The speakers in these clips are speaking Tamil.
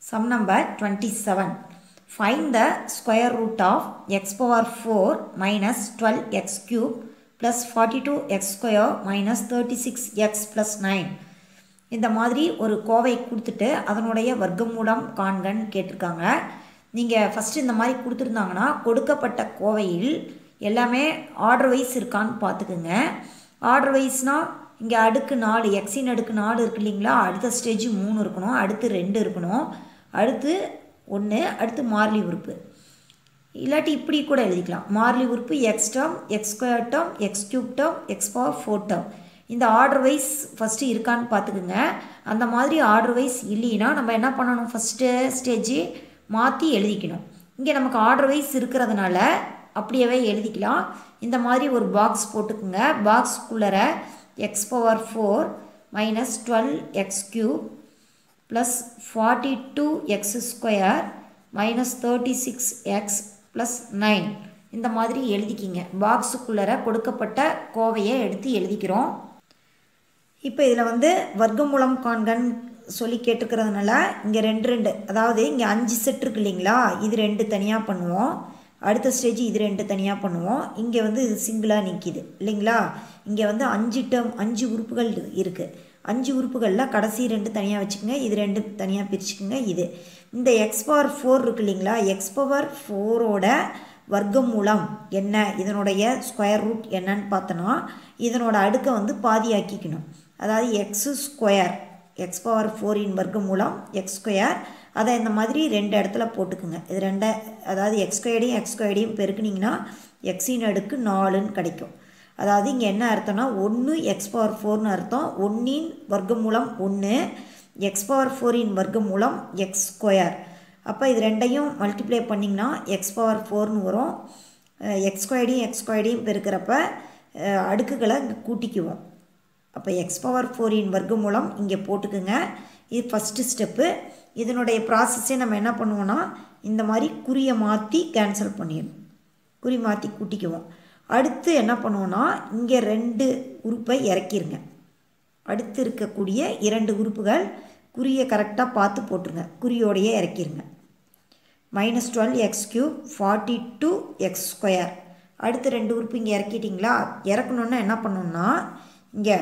Sum number 27. Find the square root of x power 4 minus 12x cube plus 42x square minus 36x plus 9. இந்த மாதிரி ஒரு கோவை கொடுத்துட்டு அதனுடைய வர்க்கமூலம் காண்கன்னு கேட்டிருக்காங்க நீங்கள் ஃபஸ்ட்டு இந்த மாதிரி கொடுத்துருந்தாங்கன்னா கொடுக்கப்பட்ட கோவையில் எல்லாமே ஆர்டர் வைஸ் இருக்கான்னு பார்த்துக்குங்க ஆர்டர் வைஸ்னால் இங்கே அடுக்கு நாலு எக்ஸின் அடுக்கு நாலு இருக்கு இல்லைங்களா அடுத்த ஸ்டேஜ் மூணு இருக்கணும் அடுத்து ரெண்டு இருக்கணும் அடுத்து ஒன்று அடுத்து மார்லி உறுப்பு இல்லாட்டி இப்படி கூட எழுதிக்கலாம் மார்லி உறுப்பு x term x square term x cube term x power four term இந்த ஆர்டர் வைஸ் ஃபஸ்ட்டு இருக்கான்னு பார்த்துக்குங்க அந்த மாதிரி ஆர்டர் வைஸ் இல்லைன்னா நம்ம என்ன பண்ணணும் ஃபஸ்ட்டு ஸ்டேஜ் மாற்றி எழுதிக்கணும் இங்கே நமக்கு ஆர்டர் வைஸ் இருக்கிறதுனால அப்படியே எழுதிக்கலாம் இந்த மாதிரி ஒரு பாக்ஸ் போட்டுக்குங்க பாக்ஸ்குள்ளர x power four minus twelve x cube plus forty two x square minus thirty six x plus nine இந்த மாதிரி எழுதிக்கிங்க பாக்ஸுக்குள்ளர கொடுக்கப்பட்ட கோவையை எடுத்து எழுதிக்கிறோம் இப்போ இதில் வந்து வர்க்கமூலம் காண்கன் சொல்லி கேட்டுக்கிறதுனால இங்கே ரெண்டு ரெண்டு அதாவது இங்கே அஞ்சு செட் இருக்கு இல்லைங்களா இது ரெண்டு தனியாக பண்ணுவோம் அடுத்த ஸ்டேஜ் இது ரெண்டு தனியாக பண்ணுவோம் இங்கே வந்து இது சிங்கிளாக நிற்கிது இல்லைங்களா இங்கே வந்து அஞ்சு டேர்ம் அஞ்சு உறுப்புகள் இருக்குது அஞ்சு உறுப்புகளில் கடைசி ரெண்டு தனியாக வச்சுக்கோங்க இது ரெண்டு தனியாக பிரிச்சுக்கோங்க இது இந்த எக்ஸ் பவர் ஃபோர் இருக்கு இல்லைங்களா எக்ஸ் பவர் ஃபோரோட வர்க்கமூலம் என்ன இதனுடைய ஸ்கொயர் ரூட் என்னன்னு பார்த்தோன்னா இதனோட அடுக்கை வந்து பாதியாக்கிக்கணும் அதாவது எக்ஸு ஸ்கொயர் எக்ஸ் பவர் ஃபோரின் வர்க்கமூலம் எக்ஸ் ஸ்கொயர் அதை இந்த மாதிரி ரெண்டு இடத்துல போட்டுக்குங்க இது ரெண்டை அதாவது எக்ஸ் ஸ்கொயர்டையும் எக்ஸ் ஸ்கொயர்டையும் பெருக்குனிங்கன்னா எக்ஸின் அடுக்கு நாலுன்னு கிடைக்கும் அதாவது இங்கே என்ன அர்த்தம்னா ஒன்று எக்ஸ் பவர் ஃபோர்னு அர்த்தம் ஒன்றின் வர்க்கமூலம் ஒன்று எக்ஸ் பவர் ஃபோரின் வர்க்கமூலம் எக்ஸ் ஸ்கொயர் அப்போ இது ரெண்டையும் மல்டிப்ளை பண்ணிங்கன்னா எக்ஸ் பவர் ஃபோர்னு வரும் எக்ஸ் ஸ்கொயர்டையும் எக்ஸ் ஸ்கொயர்டையும் பெருக்கிறப்ப அடுக்குகளை இங்கே கூட்டிக்குவோம் அப்போ எக்ஸ் பவர் ஃபோரின் வர்க்கமூலம் இங்கே போட்டுக்குங்க இது ஃபஸ்ட்டு ஸ்டெப்பு இதனுடைய ப்ராசஸே நம்ம என்ன பண்ணுவோன்னா இந்த மாதிரி குறியை மாற்றி கேன்சல் பண்ணிடணும் குறி மாற்றி கூட்டிக்குவோம் அடுத்து என்ன பண்ணுவோன்னா இங்கே ரெண்டு உறுப்பை இறக்கிருங்க அடுத்து இருக்கக்கூடிய இரண்டு உறுப்புகள் குறியை கரெக்டாக பார்த்து போட்டுருங்க குறியோடையே இறக்கிருங்க minus twelve x cube forty two x square அடுத்து ரெண்டு உறுப்பு இங்கே இறக்கிட்டிங்களா இறக்கணுன்னா என்ன பண்ணணுன்னா இங்கே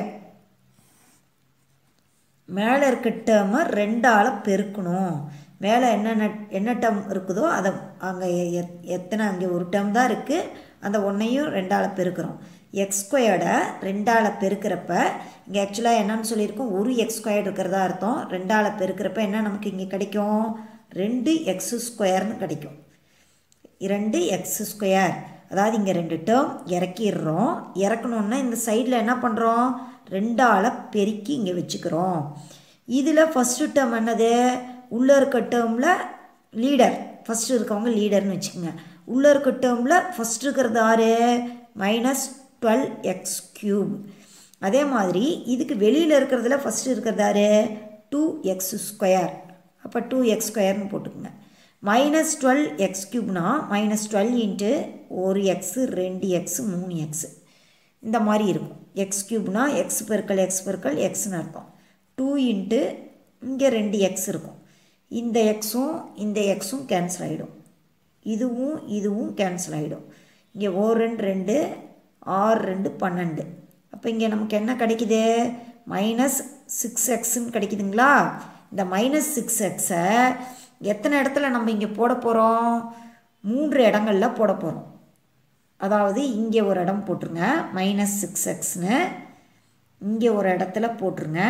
மேலே இருக்க டேர்மை ரெண்டால் பெருக்கணும் மேலே என்னென்ன என்ன டேர்ம் இருக்குதோ அதை அங்கே எத்தனை அங்கே ஒரு டேர்ம் தான் இருக்குது அந்த ஒன்றையும் ரெண்டால் பெருக்கிறோம் எக்ஸ் ஸ்கொயர்டை ரெண்டால் பெருக்கிறப்ப இங்கே ஆக்சுவலாக என்னன்னு சொல்லியிருக்கோம் ஒரு எக்ஸ் ஸ்கொயர்டு இருக்கிறதா அர்த்தம் ரெண்டால் பெருக்கிறப்ப என்ன நமக்கு இங்கே கிடைக்கும் ரெண்டு எக்ஸ் ஸ்கொயர்னு கிடைக்கும் இரண்டு எக்ஸ் ஸ்கொயர் அதாவது இங்கே ரெண்டு டேர்ம் இறக்கிடுறோம் இறக்கணுன்னா இந்த சைடில் என்ன பண்ணுறோம் ரெண்டால் பெருக்கி இங்கே வச்சுக்கிறோம் இதில் ஃபஸ்ட்டு டேர்ம் என்னது உள்ளே இருக்க டேர்மில் லீடர் ஃபஸ்ட்டு இருக்கவங்க லீடர்னு வச்சுக்கோங்க உள்ளே இருக்க டேர்மில் ஃபஸ்ட் இருக்கிறது ஆறு மைனஸ் டுவெல் எக்ஸ் க்யூப் அதே மாதிரி இதுக்கு வெளியில் இருக்கிறதுல ஃபஸ்ட்டு இருக்கிறது ஆறு டூ எக்ஸ் ஸ்கொயர் அப்போ டூ எக்ஸ் ஸ்கொயர்னு போட்டுக்கோங்க மைனஸ் டுவெல் எக்ஸ் க்யூப்னா மைனஸ் டுவெல் இன்ட்டு ஒரு எக்ஸு ரெண்டு எக்ஸு மூணு எக்ஸு இந்த மாதிரி இருக்கும் எக்ஸ் க்யூப்னா எக்ஸ் பெருக்கல் எக்ஸ் பெருக்கல் எக்ஸ்னு அர்த்தம் டூ இன்ட்டு இங்கே ரெண்டு எக்ஸ் இருக்கும் இந்த எக்ஸும் இந்த எக்ஸும் கேன்சல் ஆகிடும் இதுவும் இதுவும் கேன்சல் ஆகிடும் இங்கே ஓ ரெண்டு ரெண்டு ஆறு ரெண்டு பன்னெண்டு அப்போ இங்கே நமக்கு என்ன கிடைக்குது மைனஸ் சிக்ஸ் எக்ஸுன்னு கிடைக்குதுங்களா இந்த மைனஸ் சிக்ஸ் எக்ஸை எத்தனை இடத்துல நம்ம இங்கே போட போகிறோம் மூன்று இடங்களில் போட போகிறோம் அதாவது இங்கே ஒரு இடம் போட்டுருங்க மைனஸ் சிக்ஸ் எக்ஸ்னு இங்கே ஒரு இடத்துல போட்டுருங்க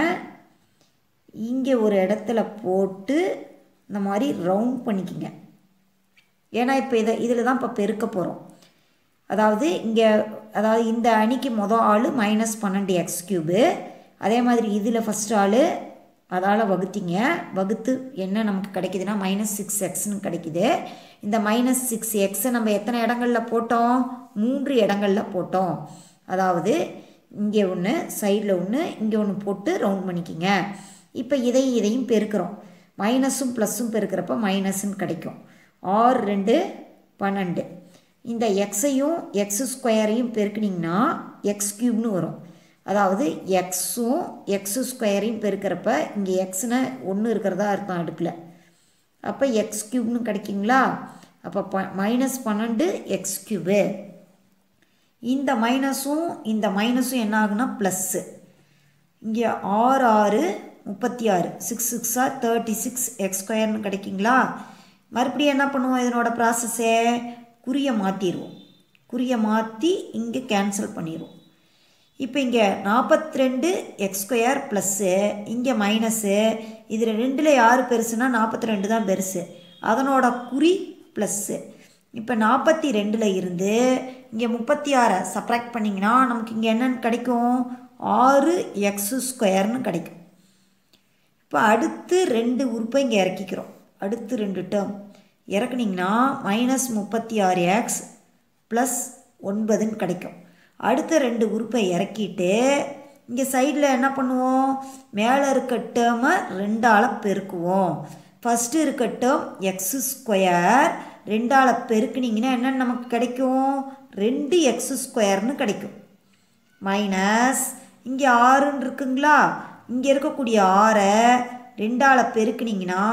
இங்கே ஒரு இடத்துல போட்டு இந்த மாதிரி ரவுண்ட் பண்ணிக்கிங்க ஏன்னா இப்போ இதை இதில் தான் இப்போ பெருக்க போகிறோம் அதாவது இங்கே அதாவது இந்த அணிக்கு மொதல் ஆள் மைனஸ் பன்னெண்டு எக்ஸ் க்யூபு அதே மாதிரி இதில் ஃபஸ்ட் ஆள் அதால் வகுத்திங்க வகுத்து என்ன நமக்கு கிடைக்குதுன்னா மைனஸ் சிக்ஸ் எக்ஸ்னு கிடைக்குது இந்த மைனஸ் சிக்ஸ் எக்ஸை நம்ம எத்தனை இடங்களில் போட்டோம் மூன்று இடங்களில் போட்டோம் அதாவது இங்கே ஒன்று சைடில் ஒன்று இங்கே ஒன்று போட்டு ரவுண்ட் பண்ணிக்கிங்க இப்போ இதை இதையும் பெருக்கிறோம் மைனஸும் ப்ளஸ்ஸும் பெருக்கிறப்ப மைனஸ்ன்னு கிடைக்கும் ஆறு ரெண்டு பன்னெண்டு இந்த எக்ஸையும் எக்ஸ் ஸ்கொயரையும் பெருக்குனிங்கன்னா எக்ஸ் க்யூப்னு வரும் அதாவது எக்ஸும் எக்ஸு ஸ்கொயரையும் பெருக்கிறப்ப இங்கே எக்ஸ்னு ஒன்று இருக்கிறதா அர்த்தம் அடுக்கில் அப்போ எக்ஸ் க்யூப்னு கிடைக்குங்களா அப்போ ப மைனஸ் பன்னெண்டு எக்ஸ் க்யூபு இந்த மைனஸும் இந்த மைனஸும் என்ன ஆகுனா ப்ளஸ்ஸு இங்கே ஆறு ஆறு முப்பத்தி ஆறு six six or thirty six x ஸ்கொயர்னு கிடைக்குங்களா மறுபடியும் என்ன பண்ணுவோம் இதனோட ப்ராசஸே குறியை மாற்றிடுவோம் குறியை மாற்றி இங்கே கேன்சல் பண்ணிடுவோம் இப்போ இங்கே நாற்பத்தி ரெண்டு எக்ஸ் ஸ்கொயர் ப்ளஸ்ஸு இங்கே மைனஸு இதில் ரெண்டில் யார் பெருசுனா நாற்பத்தி ரெண்டு தான் பெருசு அதனோட குறி ப்ளஸ்ஸு இப்போ நாற்பத்தி ரெண்டில் இருந்து இங்கே முப்பத்தி ஆறை சப்ராக்ட் பண்ணிங்கன்னா நமக்கு இங்கே என்னென்னு கிடைக்கும் ஆறு எக்ஸு ஸ்கொயர்னு கிடைக்கும் இப்போ அடுத்து ரெண்டு உறுப்பை இங்கே இறக்கிக்கிறோம் அடுத்து ரெண்டு டேர்ம் இறக்குனிங்கன்னா மைனஸ் முப்பத்தி ஆறு எக்ஸ் ப்ளஸ் ஒன்பதுன்னு கிடைக்கும் அடுத்த ரெண்டு உறுப்பை இறக்கிட்டு இங்கே சைடில் என்ன பண்ணுவோம் மேலே இருக்க டேர்மை ரெண்டால் பெருக்குவோம் ஃபஸ்ட்டு இருக்க டேர்ம் எக்ஸு ஸ்கொயர் ரெண்டால் பெருக்குனிங்கன்னா என்னென்னு நமக்கு கிடைக்கும் ரெண்டு எக்ஸு ஸ்கொயர்னு கிடைக்கும் மைனஸ் இங்கே ஆறுன்னு இருக்குங்களா இங்கே இருக்கக்கூடிய ஆறை ரெண்டால் பெருக்குனிங்கன்னா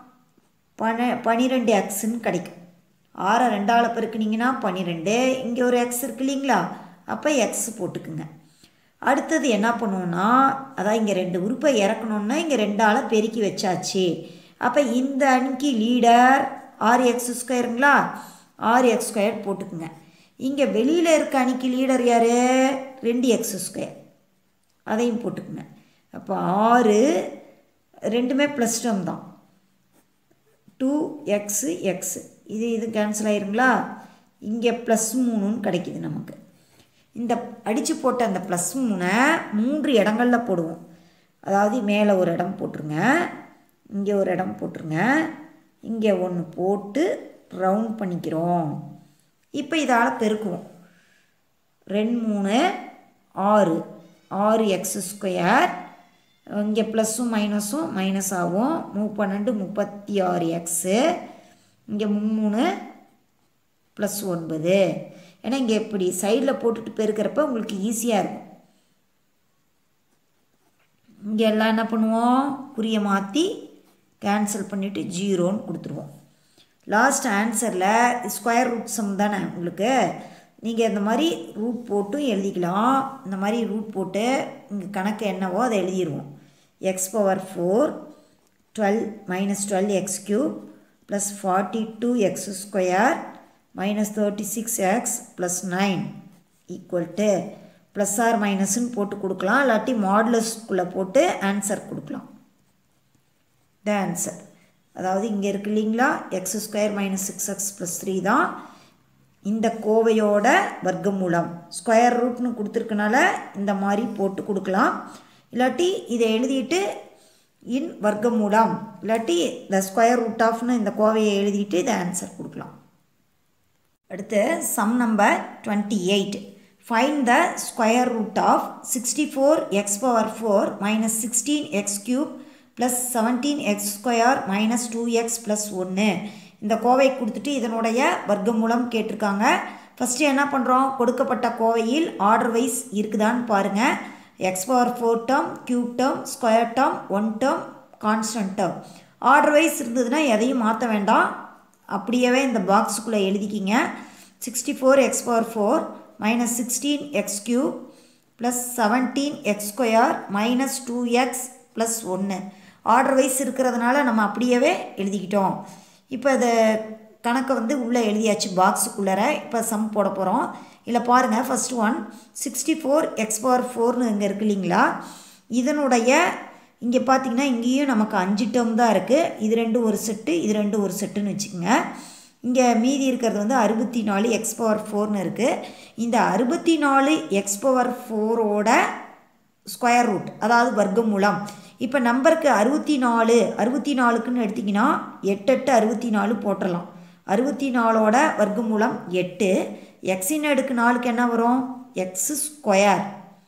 பன பன்னிரெண்டு எக்ஸுன்னு கிடைக்கும் ஆறை ரெண்டால் பெருக்குனிங்கன்னா பன்னிரெண்டு இங்கே ஒரு எக்ஸ் இருக்கு இல்லைங்களா அப்போ எக்ஸ் போட்டுக்குங்க அடுத்தது என்ன பண்ணுவோன்னா அதான் இங்கே ரெண்டு உறுப்பை இறக்கணுன்னா இங்கே ரெண்டால் பெருக்கி வச்சாச்சு அப்போ இந்த அணிக்கு லீடர் ஆறு எக்ஸ் ஸ்கொயருங்களா ஆறு எக்ஸ் ஸ்கொயர் போட்டுக்குங்க இங்கே வெளியில் இருக்க அணிக்கு லீடர் யார் ரெண்டு எக்ஸ் ஸ்கொயர் அதையும் போட்டுக்குங்க அப்போ ஆறு ரெண்டுமே ப்ளஸ் டேர்ம் தான் டூ எக்ஸு எக்ஸு இது இது கேன்சல் ஆயிருங்களா இங்கே ப்ளஸ் மூணுன்னு கிடைக்கிது நமக்கு இந்த அடித்து போட்ட அந்த ப்ளஸ் மூணை மூன்று இடங்களில் போடுவோம் அதாவது மேலே ஒரு இடம் போட்டுருங்க இங்கே ஒரு இடம் போட்டுருங்க இங்கே ஒன்று போட்டு ரவுண்ட் பண்ணிக்கிறோம் இப்போ இதால் பெருக்குவோம் ரெண்டு மூணு ஆறு ஆறு எக்ஸ் ஸ்கொயர் இங்கே ப்ளஸ்ஸும் மைனஸும் மைனஸ் ஆகும் மூ பன்னெண்டு முப்பத்தி ஆறு எக்ஸு இங்கே மூணு ப்ளஸ் ஒன்பது ஏன்னா இங்கே இப்படி சைடில் போட்டுட்டு பெருக்கிறப்ப உங்களுக்கு ஈஸியாக இருக்கும் இங்கே எல்லாம் என்ன பண்ணுவோம் குறியை மாற்றி கேன்சல் பண்ணிவிட்டு ஜீரோன்னு கொடுத்துருவோம் லாஸ்ட் ஆன்சரில் ஸ்கொயர் ரூட் சம் தானே உங்களுக்கு நீங்கள் இந்த மாதிரி ரூட் போட்டும் எழுதிக்கலாம் இந்த மாதிரி ரூட் போட்டு இங்கே கணக்கு என்னவோ அதை எழுதிடுவோம் x power four twelve minus twelve x cube plus forty two x square minus thirty six x plus nine equal to plus or மைனஸ்ன்னு போட்டு கொடுக்கலாம் இல்லாட்டி மாடுலஸ்குள்ளே போட்டு ஆன்சர் கொடுக்கலாம் த ஆன்சர் அதாவது இங்கே இருக்கு இல்லைங்களா x square minus six x plus three தான் இந்த கோவையோட வர்க்கமூலம் ஸ்கொயர் ரூட்னு கொடுத்துருக்கனால இந்த மாதிரி போட்டு கொடுக்கலாம் இல்லாட்டி இதை எழுதிட்டு இன் வர்க்கமூலம் இல்லாட்டி த ஸ்கொயர் ரூட் ஆஃப்னு இந்த கோவையை எழுதிட்டு இதை ஆன்சர் கொடுக்கலாம் அடுத்து sum number twenty eight find the square root of sixty four x power four minus sixteen x cube plus seventeen x square minus two x plus ஒன்று இந்த கோவை கொடுத்துட்டு இதனுடைய வர்க்கம் மூலம் கேட்டிருக்காங்க ஃபஸ்ட்டு என்ன பண்ணுறோம் கொடுக்கப்பட்ட கோவையில் ஆர்டர் வைஸ் இருக்குதான்னு பாருங்கள் x power four term cube term square term one term constant term order wise இருந்ததுன்னா எதையும் மாற்ற வேண்டாம் அப்படியே இந்த பாக்ஸுக்குள்ளே எழுதிக்கிங்க sixty four x power four minus sixteen x cube plus seventeen x square minus two x plus ஒன்று ஆர்டர் வைஸ் இருக்கிறதுனால நம்ம அப்படியே எழுதிக்கிட்டோம் இப்போ இதை கணக்கை வந்து உள்ளே எழுதியாச்சு பாக்ஸுக்குள்ளார இப்போ சம் போட போகிறோம் இல்லை பாருங்கள் first one sixty four x power ஃபோர்னு இங்கே இருக்கு இல்லைங்களா இதனுடைய இங்கே பார்த்தீங்கன்னா இங்கேயும் நமக்கு அஞ்சு டேர்ம் தான் இருக்குது இது ரெண்டு ஒரு செட்டு இது ரெண்டு ஒரு செட்டுன்னு வச்சுக்கோங்க இங்கே மீதி இருக்கிறது வந்து அறுபத்தி நாலு எக்ஸ் பவர் ஃபோர்னு இருக்குது இந்த அறுபத்தி நாலு எக்ஸ் பவர் ஃபோரோட ஸ்கொயர் ரூட் அதாவது வர்க்கமூலம் இப்போ நம்பருக்கு அறுபத்தி நாலு அறுபத்தி நாலுக்குன்னு எடுத்திங்கன்னா எட்டு எட்டு அறுபத்தி நாலு போட்டுடலாம் அறுபத்தி நாலோட வர்க்கமூலம் எட்டு எக்ஸின் அடுக்கு நாலுக்கு என்ன வரும் எக்ஸ் ஸ்கொயர்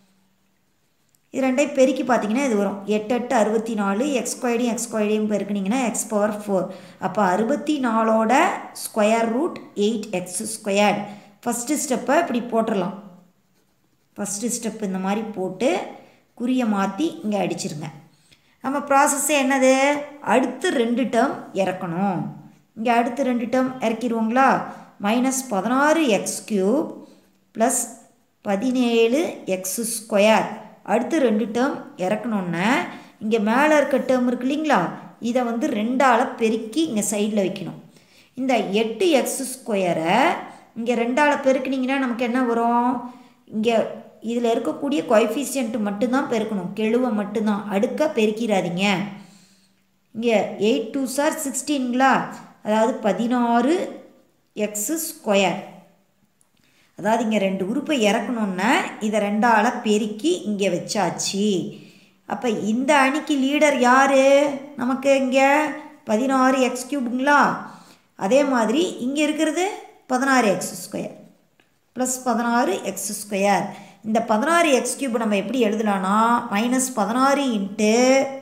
இது ரெண்டையும் பெருக்கி பார்த்தீங்கன்னா இது வரும் எட்டு எட்டு அறுபத்தி நாலு எக்ஸ் ஸ்கொயரையும் எக்ஸ் ஸ்கொயரையும் பெருக்குனிங்கன்னா எக்ஸ் பவர் ஃபோர் அப்போ அறுபத்தி நாலோட square root eight x squared first ஸ்டெப்பை இப்படி போட்டுடலாம் ஃபஸ்ட்டு ஸ்டெப் இந்த மாதிரி போட்டு குறியை மாற்றி இங்கே அடிச்சிருங்க நம்ம ப்ராசஸ்ஸே என்னது அடுத்து ரெண்டு டேர்ம் இறக்கணும் இங்கே அடுத்து ரெண்டு டேர்ம் இறக்கிடுவோங்களா மைனஸ் பதினாறு எக்ஸ் கியூப் ப்ளஸ் பதினேழு எக்ஸ் ஸ்கொயர் அடுத்து ரெண்டு டேர்ம் இறக்கணுன்னே இங்கே மேலே இருக்க டேர்ம் இருக்கு இல்லைங்களா இதை வந்து ரெண்டால் பெருக்கி இங்கே சைடில் வைக்கணும் இந்த எட்டு எக்ஸ் ஸ்கொயரை இங்கே ரெண்டால் பெருக்குனிங்கன்னா நமக்கு என்ன வரும் இங்கே இதில் இருக்கக்கூடிய கொய்ஃபிஷியன்ட் மட்டும்தான் பெருக்கணும் கெழுவை மட்டும்தான் அடுக்க பெருக்கிறாதீங்க இங்கே எயிட் டூ சார் சிக்ஸ்டீன்களா அதாவது பதினாறு எக்ஸு ஸ்கொயர் அதாவது இங்கே ரெண்டு உறுப்பை இறக்கணுன்னா இதை ரெண்டால் பெருக்கி இங்கே வச்சாச்சு அப்போ இந்த அணிக்கு லீடர் யார் நமக்கு இங்கே பதினாறு எக்ஸ் கியூபுங்களா அதே மாதிரி இங்கே இருக்கிறது பதினாறு எக்ஸ் ஸ்கொயர் ப்ளஸ் பதினாறு எக்ஸ் ஸ்கொயர் இந்த பதினாறு எக்ஸ் கியூப் நம்ம எப்படி எழுதலாம்னா மைனஸ் பதினாறு இன்ட்டு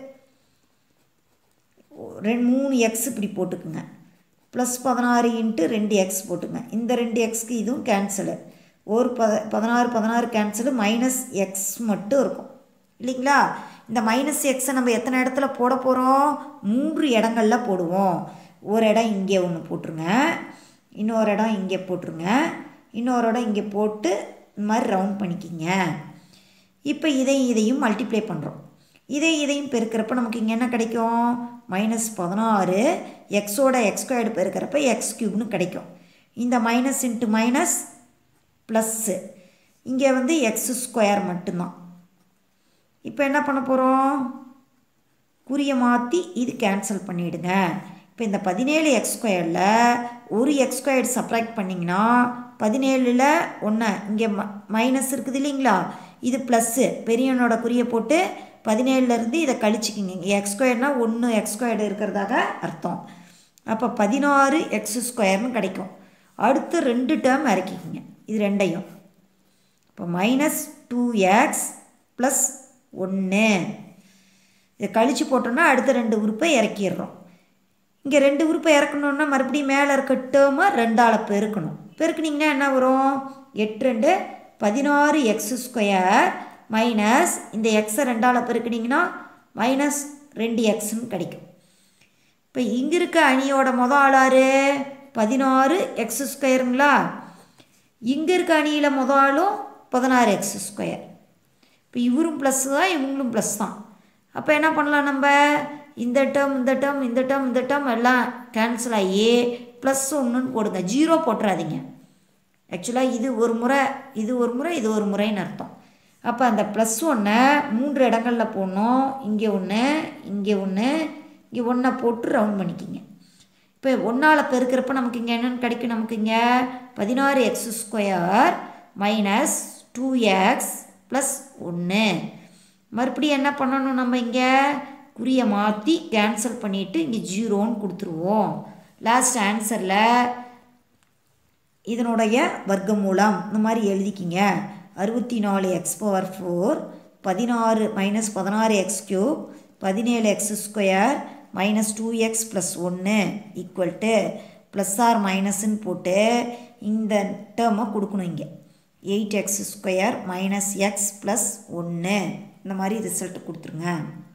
ரெண்டு மூணு எக்ஸ் இப்படி போட்டுக்குங்க ப்ளஸ் பதினாறு இன்ட்டு ரெண்டு எக்ஸ் போட்டுங்க இந்த ரெண்டு எக்ஸ்க்கு இதுவும் கேன்சலு ஒரு பத பதினாறு பதினாறு கேன்சலு மைனஸ் எக்ஸ் மட்டும் இருக்கும் இல்லைங்களா இந்த மைனஸ் எக்ஸை நம்ம எத்தனை இடத்துல போட போகிறோம் மூன்று இடங்களில் போடுவோம் ஒரு இடம் இங்கே ஒன்று போட்டுருங்க இன்னொரு இடம் இங்கே போட்டுருங்க இன்னொரு இடம் இங்கே போட்டு இந்த மாதிரி ரவுண்ட் பண்ணிக்கிங்க இப்போ இதையும் இதையும் மல்டிப்ளை பண்ணுறோம் இதை இதையும் பெருக்கிறப்ப நமக்கு இங்கே என்ன கிடைக்கும் மைனஸ் பதினாறு எக்ஸோட எக்ஸ் ஸ்கொயர்டு பெருக்கிறப்ப எக்ஸ் க்யூப்னு கிடைக்கும் இந்த மைனஸ் இன்ட்டு மைனஸ் ப்ளஸ்ஸு இங்கே வந்து எக்ஸ் ஸ்கொயர் மட்டும்தான் இப்போ என்ன பண்ண போகிறோம் குறியை மாற்றி இது கேன்சல் பண்ணிவிடுங்க இப்போ இந்த பதினேழு எக்ஸ் ஸ்கொயரில் ஒரு எக்ஸ் ஸ்கொயர்டு சப்ராக்ட் பண்ணிங்கன்னா பதினேழில் ஒன்று இங்கே ம மைனஸ் இருக்குது இல்லைங்களா இது ப்ளஸ்ஸு பெரியவனோட குறியை போட்டு பதினேழுலேருந்து இதை கழிச்சிக்கிங்க இங்கே எக்ஸ் ஸ்கொயர்னால் ஒன்று எக்ஸ் ஸ்கொயர்டு இருக்கிறதாக அர்த்தம் அப்போ பதினாறு எக்ஸ் ஸ்கொயர்னு கிடைக்கும் அடுத்து ரெண்டு டேர்ம் இறக்கிக்கிங்க இது ரெண்டையும் இப்போ மைனஸ் டூ எக்ஸ் ப்ளஸ் ஒன்று இதை கழித்து போட்டோம்னா அடுத்த ரெண்டு உறுப்பை இறக்கிடுறோம் இங்கே ரெண்டு உறுப்பை இறக்கணுன்னா மறுபடியும் மேலே இருக்க டேர்மை ரெண்டால் பெருக்கணும் பெருக்குனிங்கன்னா என்ன வரும் எட்டு ரெண்டு பதினாறு எக்ஸ் ஸ்கொயர் மைனஸ் இந்த எக்ஸை ரெண்டால் பெருக்குனிங்கன்னா மைனஸ் ரெண்டு எக்ஸ்னு கிடைக்கும் இப்போ இங்கே இருக்க அணியோட மொதல் ஆளாரு பதினாறு எக்ஸ் ஸ்கொயருங்களா இங்கே இருக்க அணியில் மொதல் ஆளும் பதினாறு எக்ஸ் ஸ்கொயர் இப்போ இவரும் ப்ளஸ் தான் இவங்களும் ப்ளஸ் தான் அப்போ என்ன பண்ணலாம் நம்ம இந்த டேர்ம் இந்த டேர்ம் இந்த டேர்ம் இந்த டேர்ம் எல்லாம் கேன்சல் ஆகி ப்ளஸ் ஒன்றுன்னு போடுங்க ஜீரோ போட்டுறாதீங்க ஆக்சுவலாக இது ஒரு முறை இது ஒரு முறை இது ஒரு முறைன்னு அர்த்தம் அப்போ அந்த ப்ளஸ் ஒன்றை மூன்று இடங்களில் போடணும் இங்கே ஒன்று இங்கே ஒன்று இங்கே ஒன்றை போட்டு ரவுண்ட் பண்ணிக்கிங்க இப்போ ஒன்றால் பெருக்கிறப்ப நமக்கு இங்கே என்னென்னு கிடைக்கும் நமக்கு இங்கே பதினாறு x square minus two x plus ஒன்று மறுபடியும் என்ன பண்ணணும் நம்ம இங்கே குறியை மாற்றி கேன்சல் பண்ணிவிட்டு இங்கே ஜீரோன்னு கொடுத்துருவோம் லாஸ்ட் ஆன்சரில் இதனுடைய வர்க்கமூலம் இந்த மாதிரி எழுதிக்கிங்க அறுபத்தி நாலு எக்ஸ் பவர் ஃபோர் பதினாறு மைனஸ் பதினாறு எக்ஸ் க்யூப் பதினேழு x square minus two x plus ஒன்று ஈக்குவல் டு ப்ளஸ் ஆர் மைனஸ்ன்னு போட்டு இந்த டேர்மை கொடுக்கணும் இங்கே eight x square minus x plus ஒன்று இந்த மாதிரி ரிசல்ட் கொடுத்துருங்க